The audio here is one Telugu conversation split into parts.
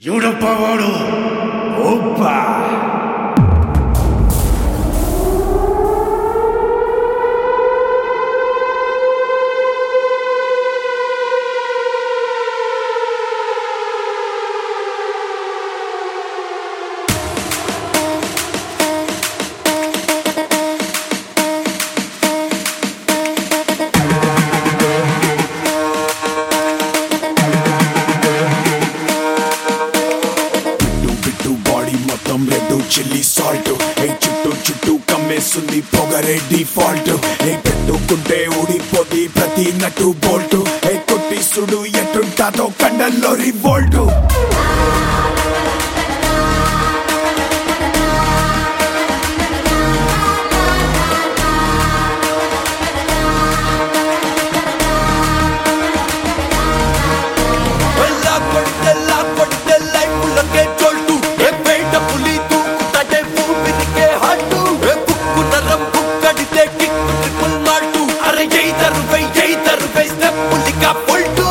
ఎవడప్ప వాడు ఓప్పా బిట్టు బిట్టు బాడీ మొత్తం రెడ్ చిల్లీ సాల్ట్ ఏ చుట్టూ చుట్టూ కమ్మేస్తుంది పొగరే డిఫాల్ట్ ఏ పెట్టుకుంటే ఊడిపోది ప్రతి నటు బోల్ట్ ఏ కొట్టి సుడు ఎట్టుంటాదో కండల్లో రివోల్ట్ వెళ్ళా కొడితే లా కొడితే లైఫ్లకే చోల్టు ఏ బయట పులి దూకుతాడే ఊపిరికే హట్టు ఏ బుక్కు నరం బుక్కడితే కిక్కు ట్రిపుల్ మాల్టు అరే ఎయిదరు వై ఎయిదరు వై స్టెప్ పులిగా పొల్టు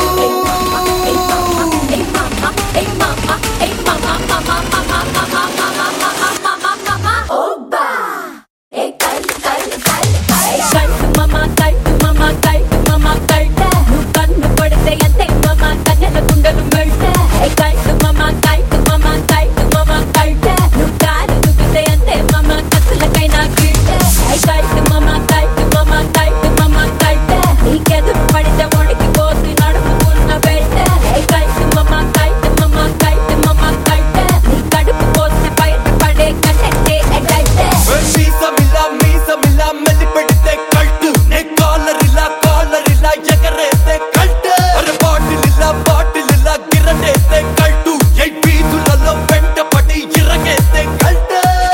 పడితే ఒడికి పోసి నడుపుకున్న బెల్ట్ కైట్ మమ్మ కైట్ మమ్మ కైట్ మమ్మ కైట్ నీ కడుపు పోస్తే బయట పడే కంటే ఎడైతే మీసమిలా మీసమిలా మెల్లి పెడితే కల్ట్ నే కాలర్ ఇలా కాలర్ ఇలా ఎగరేస్తే కల్ట్ అరే బాటిల్ ఇలా బాటిల్ ఇలా గిరటేస్తే కల్టు ఎయి పీతులలో వెంట పడి ఇరగేస్తే కల్ట్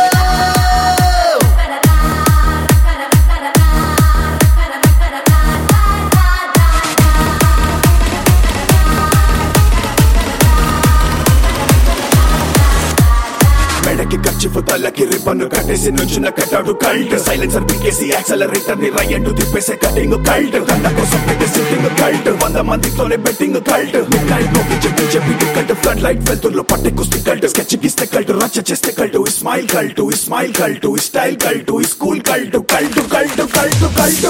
మెడకి ఖర్చు తల్లకి రిబ్బన్ను కట్టేసి నుంచున్న కట్టాడు కల్ట్ సైలెన్సర్ పికేసి యాక్సలరేటర్ ని రయ్యంటు తిప్పేసే కటింగ్ కల్ట్ దండ కోసం పెట్టే సిట్టింగ్ కల్ట్ వంద మందితోనే బెట్టింగ్ కల్ట్ మిడ్ నైట్ నోకి చెప్పి చెప్పి కల్ట్ ఫ్లడ్ లైట్ వెళ్తుల్లో పట్టే కుస్తీ కల్ట్ స్కెచ్ గీస్తే కల్ట్ రచ్చ చేస్తే cult smile cult smile cult style cult school cult cult cult cult cult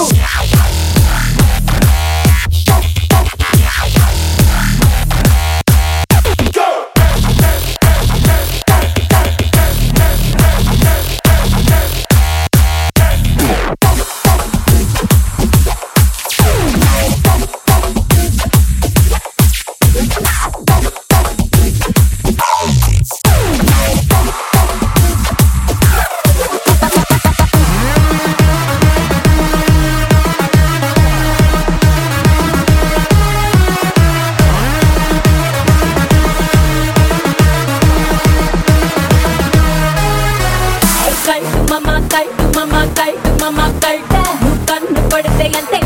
kite మమ్మ కైట్ మమ్మ కైట్ మమ్మ కైట్ నువ్వు కన్ను పడితే అంతే